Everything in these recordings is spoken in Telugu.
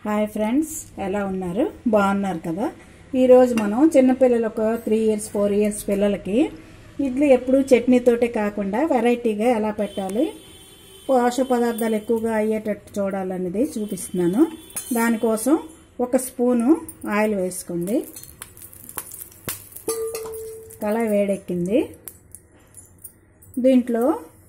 హాయ్ ఫ్రెండ్స్ ఎలా ఉన్నారు బాగున్నారు కదా ఈరోజు మనం చిన్నపిల్లలు ఒక త్రీ ఇయర్స్ ఫోర్ ఇయర్స్ పిల్లలకి ఇడ్లీ ఎప్పుడు చట్నీతోటే కాకుండా వెరైటీగా ఎలా పెట్టాలి పోషక పదార్థాలు ఎక్కువగా అయ్యేటట్టు చూడాలనేది చూపిస్తున్నాను దానికోసం ఒక స్పూను ఆయిల్ వేసుకోండి కళాయి వేడెక్కింది దీంట్లో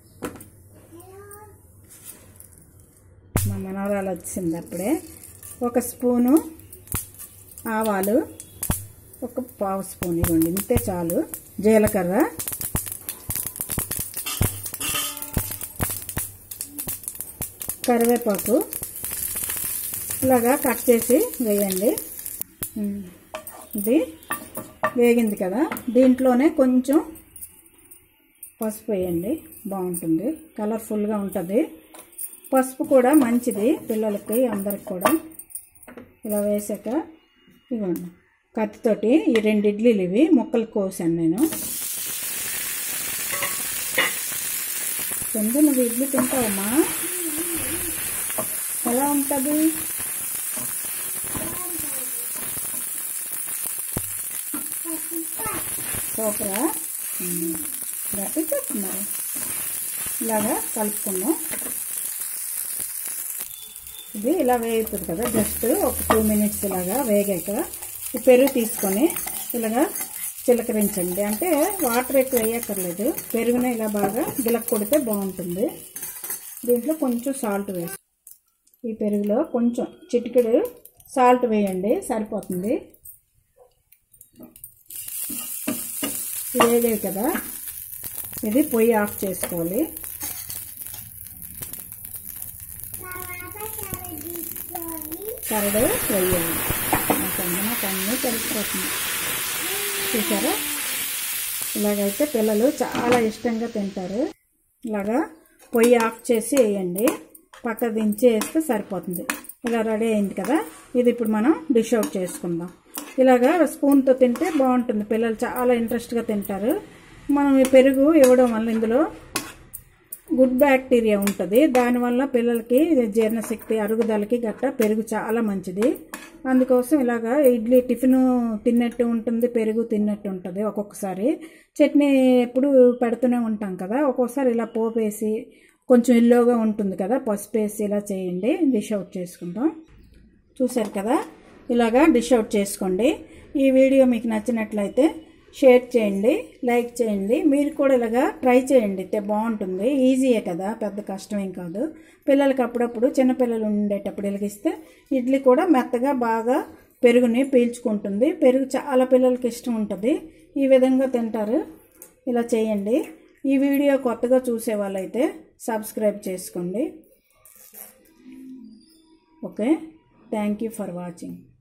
మా మనవరాలు వచ్చింది అప్పుడే ఒక స్పూను ఆవాలు ఒక పావు స్పూన్ ఇవ్వండి ఇంతే చాలు జీలకర్ర కరివేపాకు ఇలాగా కట్ చేసి వేయండి ఉమ్. ఇది వేగింది కదా దీంట్లోనే కొంచెం పసుపు వేయండి బాగుంటుంది కలర్ఫుల్గా ఉంటుంది పసుపు కూడా మంచిది పిల్లలకి అందరికి కూడా ఇలా వేసాక ఇవ్వండి కత్తితోటి ఈ రెండు ఇడ్లీలు ఇవి ముక్కలు కోసాను నేను చందు నువ్వు ఇడ్లీ తింటావమ్మా ఎలా ఉంటుంది సూపరా ఉమ్. గట్టి చెప్తున్నారు ఇలాగా కలుపుకున్నాం ఇది ఇలా వేగుతుంది కదా జస్ట్ ఒక టూ మినిట్స్ ఇలాగా వేగాక ఈ పెరుగు తీసుకొని ఇలాగా చిలకరించండి అంటే వాటర్ ఎక్కువ వేయక్కర్లేదు పెరుగునే ఇలా బాగా గిలక కొడితే బాగుంటుంది దీంట్లో కొంచెం సాల్ట్ వేసి ఈ పెరుగులో కొంచెం చిటికెడు సాల్ట్ వేయండి సరిపోతుంది ఇది వేగాయి కదా ఇది పొయ్యి ఆఫ్ చేసుకోవాలి కరడు వేయాలి నాకన్నా నాకు అన్నీ తెలిసిపోతుంది చూసారా ఇలాగైతే పిల్లలు చాలా ఇష్టంగా తింటారు ఇలాగా పొయ్యి ఆఫ్ చేసి వేయండి పక్క దించి వేస్తే సరిపోతుంది ఇలా రెడీ అయింది కదా ఇది ఇప్పుడు మనం డిష్ అవుట్ చేసుకుందాం ఇలాగా స్పూన్తో తింటే బాగుంటుంది పిల్లలు చాలా ఇంట్రెస్ట్గా తింటారు మనం ఈ పెరుగు ఇవ్వడం వల్ల ఇందులో గుడ్ బ్యాక్టీరియా ఉంటుంది దానివల్ల పిల్లలకి జీర్ణశక్తి అరుగుదలకి గట్ట పెరుగు చాలా మంచిది అందుకోసం ఇలాగా ఇడ్లీ టిఫిన్ తిన్నట్టు ఉంటుంది పెరుగు తిన్నట్టు ఉంటుంది ఒక్కొక్కసారి చట్నీ ఎప్పుడు పెడుతూనే ఉంటాం కదా ఒక్కొక్కసారి ఇలా పోపేసి కొంచెం ఎల్లోగా ఉంటుంది కదా పసుపు వేసి ఇలా చేయండి డిష్ అవుట్ చేసుకుందాం చూశారు కదా ఇలాగా డిష్ అవుట్ చేసుకోండి ఈ వీడియో మీకు నచ్చినట్లయితే షేర్ చేయండి లైక్ చేయండి మీరు కూడా ఇలాగా ట్రై చేయండి అయితే బాగుంటుంది ఈజీయే కదా పెద్ద కష్టమేం కాదు పిల్లలకి అప్పుడప్పుడు చిన్నపిల్లలు ఉండేటప్పుడు వెలిగిస్తే ఇడ్లీ కూడా మెత్తగా బాగా పెరుగుని పీల్చుకుంటుంది పెరుగు చాలా పిల్లలకి ఇష్టం ఉంటుంది ఈ విధంగా తింటారు ఇలా చేయండి ఈ వీడియో కొత్తగా చూసే వాళ్ళైతే సబ్స్క్రైబ్ చేసుకోండి okay thank you for watching